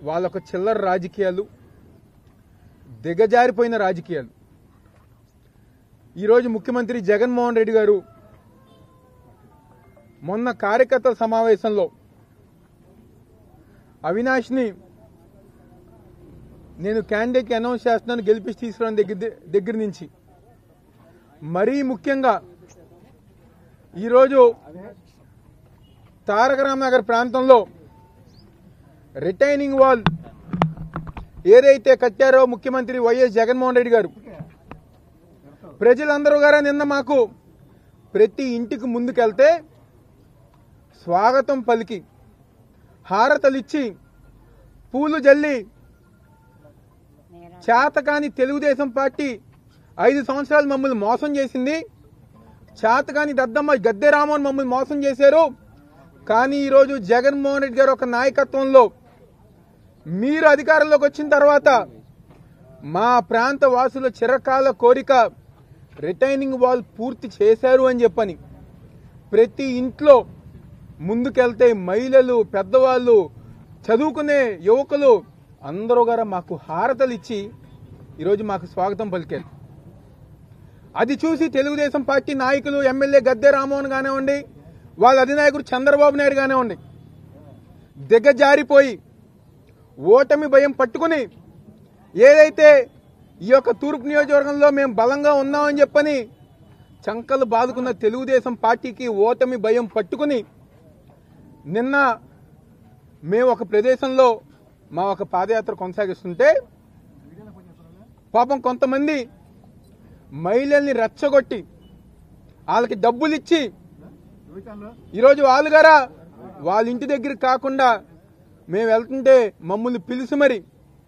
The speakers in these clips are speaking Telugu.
వాళ్ళొక చిల్లర రాజకీయాలు దిగజారిపోయిన రాజకీయాలు ఈరోజు ముఖ్యమంత్రి జగన్మోహన్ రెడ్డి గారు మొన్న కార్యకర్తల సమావేశంలో అవినాష్ని నేను క్యాండిడేట్కి అనౌన్స్ చేస్తున్నాను గెలిపించి తీసుకురావడం దగ్గర దగ్గర నుంచి మరీ ముఖ్యంగా ఈరోజు తారక రామనగర్ ప్రాంతంలో రిటైనింగ్ వాల్ ఏదైతే కట్టారో ముఖ్యమంత్రి వైఎస్ జగన్మోహన్ రెడ్డి గారు ప్రజలందరూ గారా నిన్న మాకు ప్రతి ఇంటికి ముందుకెళ్తే స్వాగతం పలికి హారతలిచ్చి పూలు జల్లి చేతకాని తెలుగుదేశం పార్టీ ఐదు సంవత్సరాలు మమ్మల్ని మోసం చేసింది చేతకాని దద్దమ్మ గద్దె రామోహన్ మమ్మల్ని మోసం చేశారు కానీ ఈరోజు జగన్మోహన్ రెడ్డి గారు ఒక నాయకత్వంలో మీరు అధికారంలోకి వచ్చిన తర్వాత మా ప్రాంత వాసుల చిరకాల కోరిక రిటైనింగ్ వాల్ పూర్తి చేశారు అని చెప్పని ప్రతి ఇంట్లో ముందుకెళ్తే మహిళలు పెద్దవాళ్ళు చదువుకునే యువకులు అందరూ గారు మాకు హారతలు ఇచ్చి ఈరోజు మాకు స్వాగతం పలికారు అది చూసి తెలుగుదేశం పార్టీ నాయకులు ఎమ్మెల్యే గద్దె రామ్మోహన్ కానివ్వండి వాళ్ళ అధినాయకుడు చంద్రబాబు నాయుడు కానివ్వండి దిగజారిపోయి ఓటమి భయం పట్టుకుని ఏదైతే ఈ యొక్క తూర్పు నియోజకవర్గంలో మేము బలంగా ఉన్నామని చెప్పని చంకలు బాదుకున్న తెలుగుదేశం పార్టీకి ఓటమి భయం పట్టుకుని నిన్న మేము ఒక ప్రదేశంలో మా ఒక పాదయాత్ర కొనసాగిస్తుంటే పాపం కొంతమంది మహిళల్ని రెచ్చగొట్టి వాళ్ళకి డబ్బులు ఇచ్చి ఈరోజు వాళ్ళు గారా వాళ్ళ ఇంటి దగ్గర కాకుండా మేము వెళ్తుంటే మమ్మల్ని పిలిచి మరి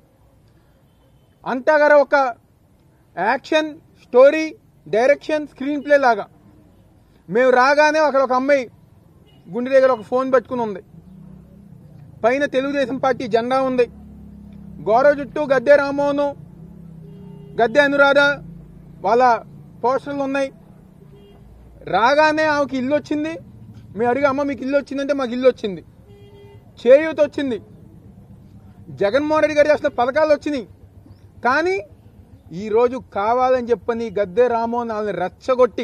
అంతా గారా ఒక action story direction screenplay లాగా మేము రాగానే అక్కడ ఒక అమ్మాయి గుండె దగ్గర ఒక ఫోన్ పెట్టుకుని ఉంది పైన తెలుగుదేశం పార్టీ జెండా ఉంది గోర చుట్టూ గద్దె రామోహను గద్దె అనురాధ వాళ్ళ పోస్టర్లు ఉన్నాయి రాగానే ఆమెకి ఇల్లు వచ్చింది మేము అడిగి అమ్మ మీకు ఇల్లు వచ్చిందంటే మాకు ఇల్లు వచ్చింది చేయూత వచ్చింది జగన్మోహన్ రెడ్డి గారు చేసిన పథకాలు వచ్చినాయి కానీ ఈరోజు కావాలని చెప్పని గద్దె రామోహన్ వాళ్ళని రెచ్చగొట్టి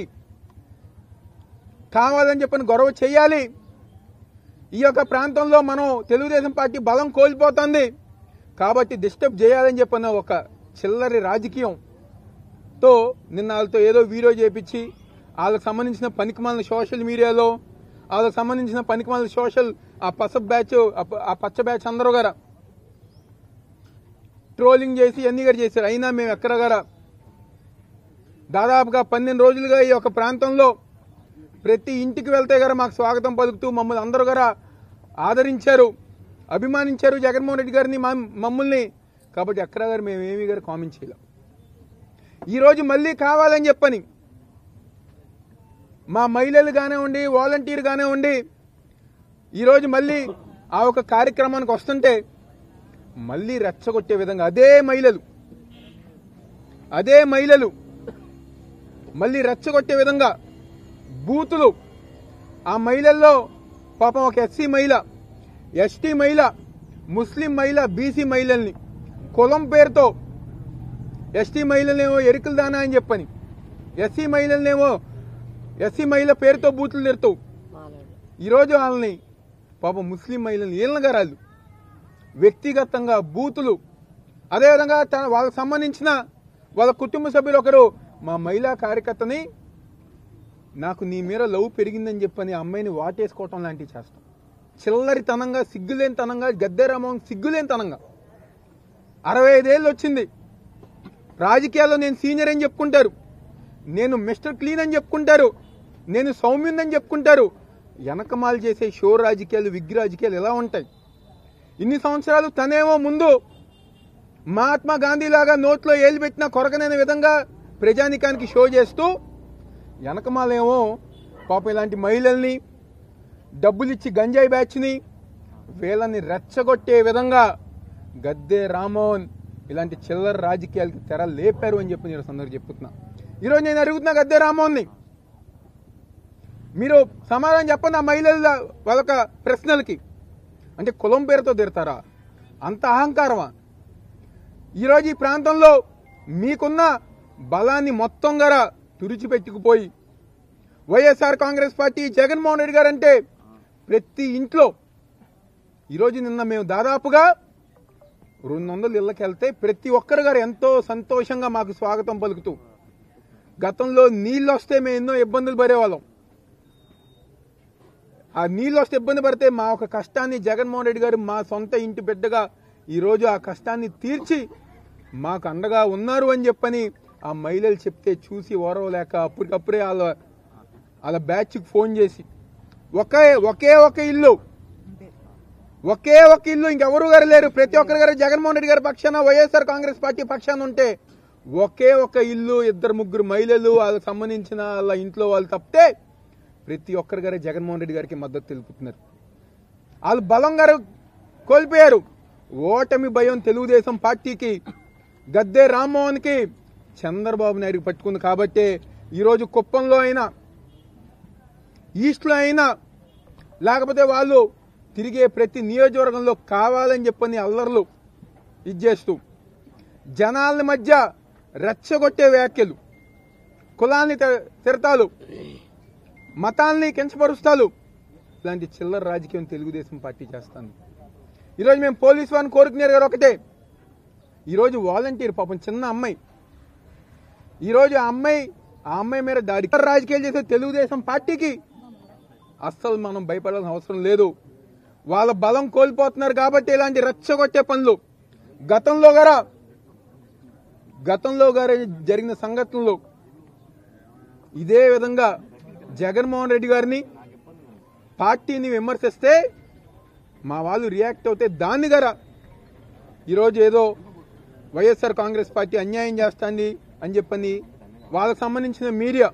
కావాలని చెప్పని గొడవ చేయాలి ఈ యొక్క ప్రాంతంలో మనం తెలుగుదేశం పార్టీ బలం కోల్పోతుంది కాబట్టి డిస్టర్బ్ చేయాలని చెప్పిన ఒక చిల్లరి రాజకీయంతో నిన్న వాళ్ళతో ఏదో వీడియో చేపించి వాళ్ళకి సంబంధించిన పనికిమాలిన సోషల్ మీడియాలో వాళ్ళకి సంబంధించిన పనికిమాలిన సోషల్ ఆ పసబ్ బ్యాచ్ ఆ పచ్చ బ్యాచ్ అందరూ గారా ట్రోలింగ్ చేసి అన్ని గారు చేశారు అయినా మేము ఎక్కడ గారా దాదాపుగా పన్నెండు రోజులుగా ఈ యొక్క ప్రాంతంలో ప్రతి ఇంటికి వెళ్తే గారా మాకు స్వాగతం పలుకుతూ మమ్మల్ని అందరూ గారా ఆదరించారు అభిమానించారు జగన్మోహన్ రెడ్డి గారిని మమ్- మమ్మల్ని కాబట్టి ఎక్కడ గారు మేము ఏమీ గారు కామెంట్ చేయలేం ఈరోజు మళ్ళీ కావాలని చెప్పని మా మహిళలు కానివ్వండి వాలంటీర్ కానివ్వండి ఈరోజు మళ్ళీ ఆ ఒక కార్యక్రమానికి వస్తుంటే మళ్ళీ రెచ్చగొట్టే విధంగా అదే మహిళలు అదే మహిళలు మళ్ళీ రెచ్చగొట్టే విధంగా బూతులు ఆ మహిళల్లో పాపం ఒక ఎస్సీ మహిళ ఎస్టీ మహిళ ముస్లిం మహిళ బీసీ మహిళల్ని కులం పేరుతో ఎస్టీ మహిళలనేమో ఎరుకల దానా అని చెప్పని ఎస్సీ మహిళలనేమో ఎస్సీ మహిళ పేరుతో బూతులు తిడతావు ఈరోజు వాళ్ళని పాపం ముస్లిం మహిళల్ని ఏళ్ళగా రాళ్ళు వ్యక్తిగతంగా బూతులు అదేవిధంగా తన వాళ్ళకి సంబంధించిన వాళ్ళ కుటుంబ సభ్యులు ఒకరు మా మహిళా కార్యకర్తని నాకు నీ మీద లవ్ పెరిగిందని చెప్పని ఆ అమ్మాయిని వాటేసుకోవటం లాంటివి చేస్తాం చిల్లరితనంగా సిగ్గులేనితనంగా గద్దెరామం సిగ్గులేనితనంగా అరవై ఐదేళ్ళు వచ్చింది రాజకీయాల్లో నేను సీనియర్ అని చెప్పుకుంటారు నేను మిస్టర్ క్లీన్ అని చెప్పుకుంటారు నేను సౌమ్యుందని చెప్పుకుంటారు వెనకమాలు చేసే షో రాజకీయాలు విగ్ రాజకీయాలు ఎలా ఉంటాయి ఇన్ని సంవత్సరాలు తనేమో ముందు మహాత్మా గాంధీ లాగా నోట్లో ఏలు పెట్టిన కొరకనైన విధంగా ప్రజానికానికి షో చేస్తూ వెనకమాలేమో పాపం ఇలాంటి మహిళల్ని డబ్బులిచ్చి గంజాయి బ్యాచ్ని వీళ్ళని రెచ్చగొట్టే విధంగా గద్దె రామోహన్ ఇలాంటి చిల్లర రాజకీయాలకి తెర లేపారు అని చెప్పి నేను సందర్భం చెప్తున్నా ఈరోజు నేను అడుగుతున్నా గద్దె రామోహన్ని మీరు సమాధానం చెప్పండి ఆ మహిళల వాళ్ళొక ప్రశ్నలకి అంటే కులం పేరుతో తిడతారా అంత అహంకారమా ఈరోజు ఈ ప్రాంతంలో మీకున్న బలాన్ని మొత్తం గర తుడిచిపెట్టుకుపోయి YSR Congress party Jaganmohan Reddy గారు అంటే ప్రతి ఇంట్లో ఈరోజు నిన్న మేము దాదాపుగా రెండు వందల ఇళ్ళకి వెళ్తే ప్రతి ఒక్కరు గారు ఎంతో సంతోషంగా మాకు స్వాగతం పలుకుతూ గతంలో నీళ్ళు వస్తే మేము ఎన్నో ఇబ్బందులు పడేవాళ్ళం ఆ నీళ్ళు వస్తే ఇబ్బంది పడితే మా ఒక కష్టాన్ని జగన్మోహన్ రెడ్డి గారు మా సొంత ఇంటి బిడ్డగా ఈరోజు ఆ కష్టాన్ని తీర్చి మాకు అండగా ఉన్నారు అని చెప్పని ఆ మహిళలు చెప్తే చూసి ఓరవలేక అప్పటికప్పుడే వాళ్ళ వాళ్ళ బ్యాచ్కి ఫోన్ చేసి ఒకే ఒకే ఒక ఇల్లు ఒకే ఒక ఇల్లు ఇంకెవరు గారు లేరు ప్రతి ఒక్కరు గారు జగన్మోహన్ రెడ్డి గారి పక్షాన వైఎస్ఆర్ కాంగ్రెస్ పార్టీ పక్షాన ఉంటే ఒకే ఒక ఇల్లు ఇద్దరు ముగ్గురు మహిళలు వాళ్ళకి సంబంధించిన వాళ్ళ ఇంట్లో వాళ్ళు తప్పితే ప్రతి ఒక్కరు గారు జగన్మోహన్ రెడ్డి గారికి మద్దతు తెలుపుతున్నారు వాళ్ళు బలం గారు కోల్పోయారు ఓటమి భయం తెలుగుదేశం పార్టీకి గద్దె రామ్మోహన్కి చంద్రబాబు నాయుడు పట్టుకుంది కాబట్టే ఈరోజు కుప్పంలో అయినా ఈస్ట్లో అయినా లేకపోతే వాళ్ళు తిరిగే ప్రతి నియోజకవర్గంలో కావాలని చెప్పని అల్లర్లు ఇచ్చేస్తూ జనాల మధ్య రెచ్చగొట్టే వ్యాఖ్యలు కులాన్ని తి- తిరతాలు మతాల్ని కించపరుస్తాలు ఇలాంటి చిల్లర రాజకీయం తెలుగుదేశం పార్టీ చేస్తాను ఈరోజు మేము పోలీసు వారిని కోరుకునేది గారు ఒకటే ఈరోజు వాలంటీర్ పాపం చిన్న అమ్మాయి ఈరోజు ఆ అమ్మాయి ఆ అమ్మాయి మీద దాడి చిల్లర రాజకీయాలు చేసే తెలుగుదేశం పార్టీకి అస్సలు మనం భయపడాల్సిన అవసరం లేదు వాళ్ళ బలం కోల్పోతున్నారు కాబట్టి ఇలాంటి రెచ్చగొట్టే పనులు గతంలో గారా గతంలో గారు జరిగిన సంఘటనలు ఇదే విధంగా జగన్మోహన్ రెడ్డి గారిని పార్టీని విమర్శిస్తే మా వాళ్ళు రియాక్ట్ అవుతే దాన్ని గర ఈరోజు ఏదో వైఎస్ఆర్ కాంగ్రెస్ పార్టీ అన్యాయం చేస్తుంది అని చెప్పని వాళ్ళకు సంబంధించిన మీడియా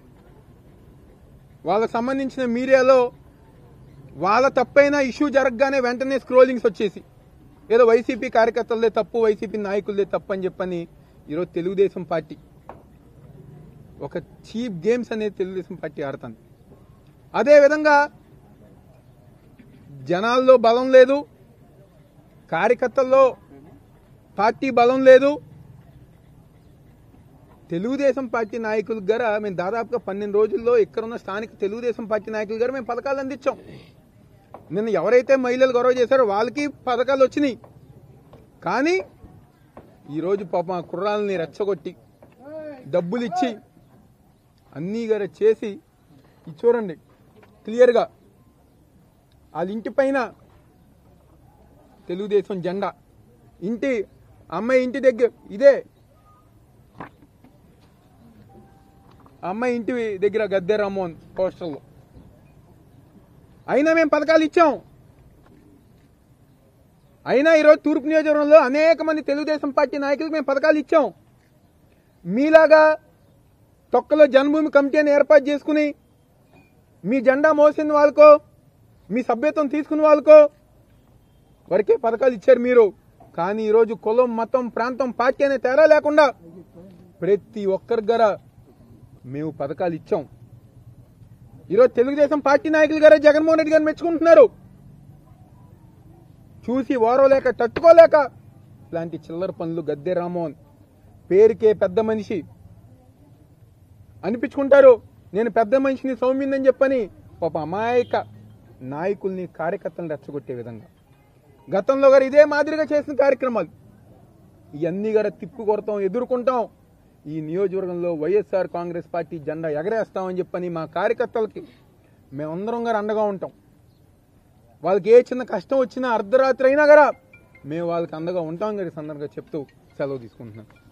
వాళ్ళకు సంబంధించిన మీడియాలో వాళ్ళ తప్పైన ఇష్యూ జరగగానే వెంటనే స్క్రోలింగ్స్ వచ్చేసి ఏదో వైసీపీ కార్యకర్తలదే తప్పు వైసీపీ నాయకులదే తప్పు అని చెప్పని ఈరోజు తెలుగుదేశం పార్టీ ఒక చీప్ గేమ్స్ అనేది తెలుగుదేశం పార్టీ ఆడుతుంది అదే విధంగా జనాల్లో బలం లేదు కార్యకర్తల్లో పార్టీ బలం లేదు తెలుగుదేశం పార్టీ నాయకుల గారా మేము దాదాపుగా పన్నెండు రోజుల్లో ఇక్కడున్న స్థానిక తెలుగుదేశం పార్టీ నాయకుల గారు మేము పథకాలు అందించాం నిన్న ఎవరైతే మహిళలు గొడవ చేశారో వాళ్ళకి పథకాలు వచ్చినాయి కానీ ఈరోజు పాపం ఆ కుర్రాలని రెచ్చగొట్టి డబ్బులు ఇచ్చి అన్నీ గారు చేసి ఇది చూడండి క్లియర్గా వాళ్ళ ఇంటి పైన తెలుగుదేశం జెండా ఇంటి అమ్మాయి ఇంటి దగ్గర ఇదే అమ్మాయి ఇంటి దగ్గర గద్దె రామ్మోహన్ పోస్టర్లో అయినా మేము పథకాలు ఇచ్చాం అయినా ఈరోజు తూర్పు నియోజకవర్గంలో అనేక మంది తెలుగుదేశం పార్టీ నాయకులకు మేము పథకాలు ఇచ్చాం మీలాగా తొక్కలో జన్మభూమి కమిటీ అని ఏర్పాటు చేసుకుని మీ జెండా మోసిన వాళ్ళకో మీ సభ్యత్వం తీసుకున్న వాళ్ళకో వరకే పథకాలు ఇచ్చారు మీరు కానీ ఈరోజు కులం మతం ప్రాంతం పార్టీ అనే తేడా లేకుండా ప్రతి ఒక్కరి గర మేము పథకాలు ఇచ్చాం ఈరోజు తెలుగుదేశం పార్టీ నాయకులు గారే జగన్మోహన్ రెడ్డి గారిని మెచ్చుకుంటున్నారు చూసి ఓరవలేక తట్టుకోలేక ఇలాంటి చిల్లర పనులు గద్దె రామ్మోహన్ పేరుకే పెద్ద మనిషి అనిపించుకుంటారు నేను పెద్ద మనిషిని సౌమ్యుందని చెప్పని పాప అమాయక నాయకుల్ని కార్యకర్తలను రెచ్చగొట్టే విధంగా గతంలో గారు ఇదే మాదిరిగా చేసిన కార్యక్రమాలు ఇవన్నీ గారు తిప్పు కొడతాం ఎదుర్కొంటాం ఈ నియోజకవర్గంలో వైఎస్ఆర్ కాంగ్రెస్ పార్టీ జెండా ఎగరేస్తామని చెప్పని మా కార్యకర్తలకి మేమందరం గారు అండగా ఉంటాం వాళ్ళకి ఏ చిన్న కష్టం వచ్చినా అర్ధరాత్రి అయినా గారా మేము వాళ్ళకి అండగా ఉంటాం గారి సందర్భంగా చెప్తూ సెలవు తీసుకుంటున్నాం